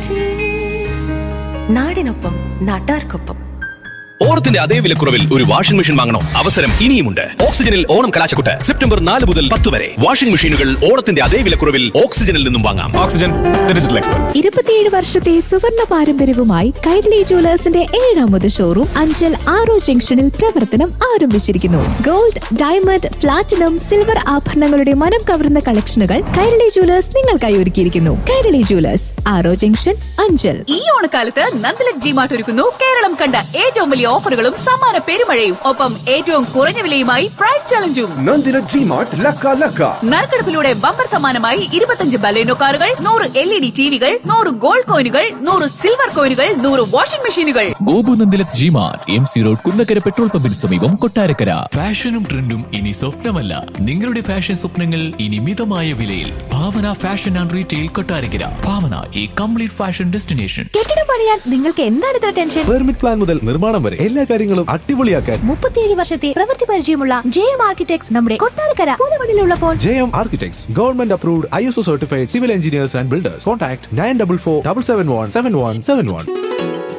നാടിനൊപ്പം നാട്ടാർക്കൊപ്പം ഓണത്തിന്റെ അതേ വിലക്കുറവിൽ ഒരു വാഷിംഗ് മെഷീൻ വാങ്ങണോ അവസരം ഇനിയുമുണ്ട് ഓക്സിജനിൽ ഓണം കലാശക്കുട്ട് സെപ്റ്റംബർ നാല് മുതൽ പത്ത് വരെ വാഷിംഗ് മെഷീനുകൾ ഓണത്തിന്റെ അതേ വിലക്കുറവിൽ ഓക്സിജനിൽ നിന്നും വാങ്ങാം ഓക്സിജൻ ഡിജിറ്റൽ എക്സ്പെർട്ട് ഇരുപത്തിയേഴ് വർഷത്തെ സുവർണ പാരമ്പര്യവുമായി കൈരളി ജുവലേഴ്സിന്റെ ഏഴാമത് ഷോറൂം അഞ്ചൽ ആറോ ജംഗ്ഷനിൽ പ്രവർത്തനം ആരംഭിച്ചിരിക്കുന്നു ഗോൾഡ് ഡയമണ്ട് പ്ലാറ്റിനം സിൽവർ ആഭരണങ്ങളുടെ മനം കവർന്ന കളക്ഷനുകൾ കൈരളി ജുവലേഴ്സ് നിങ്ങൾക്കായി ഒരുക്കിയിരിക്കുന്നു കൈരളി ജുവലേഴ്സ് ആറോ ജംഗ്ഷൻ അഞ്ചൽ ഈ ഓണക്കാലത്ത് നന്ദലക് ജിമാർട്ട് ഒരുക്കുന്നു കേരളം കണ്ട ഏറ്റവും വലിയ ഓഫറുകളും സമ്മാന പെരുമഴയും ഒപ്പം ഏറ്റവും കുറഞ്ഞ വിലയുമായി പ്രൈസ് ചലഞ്ചും നന്ദിന ജിമാർട്ട് ലക്ക ലക്ക നറുക്കെടുപ്പിലൂടെ ബമ്പർ സമ്മാനമായി ഇരുപത്തഞ്ച് ബലേനോ കാറുകൾ നൂറ് എൽ ഇ ഡി ടിവികൾ നൂറ് ഗോൾഡ് കോയിനുകൾ നൂറ് സിൽവർ കോയിനുകൾ നൂറ് വാഷിംഗ് മെഷീനുകൾ ഗോപുനന്ദിലത് ജിമാർ M C road Kunnakkara petrol പമ്പിന് സമീപം കൊട്ടാരക്കര ഫാഷനും ട്രെൻഡും ഇനി സ്വപ്നമല്ല നിങ്ങളുടെ ഫാഷൻ സ്വപ്നങ്ങൾ ഇനി മിതമായ വിലയിൽ Bhavana fashion and retail Kottarakkara Bhavana ഈ കംപ്ലീറ്റ് ഫാഷൻ ഡെസ്റ്റിനേഷൻ കെട്ടിടം പണിയാൻ നിങ്ങൾക്ക് എന്താണ് ഇത്ര ടെൻഷൻ പെർമിറ്റ് പ്ലാൻ മുതൽ നിർമ്മാണം വരെ എല്ലാ കാര്യങ്ങളും അടിപൊളിയാക്കാൻ മുപ്പത്തിയേഴ് വർഷത്തെ പ്രവൃത്തി പരിചയമുള്ള ജെ എം ആർക്കിടെക്ട്സ് നമ്മുടെ കൊട്ടാരക്കര പുതുമണിലുള്ളപ്പോൾ J M architects government approved I S O certified civil engineers and builders contact nine double four double seven one seven one seven one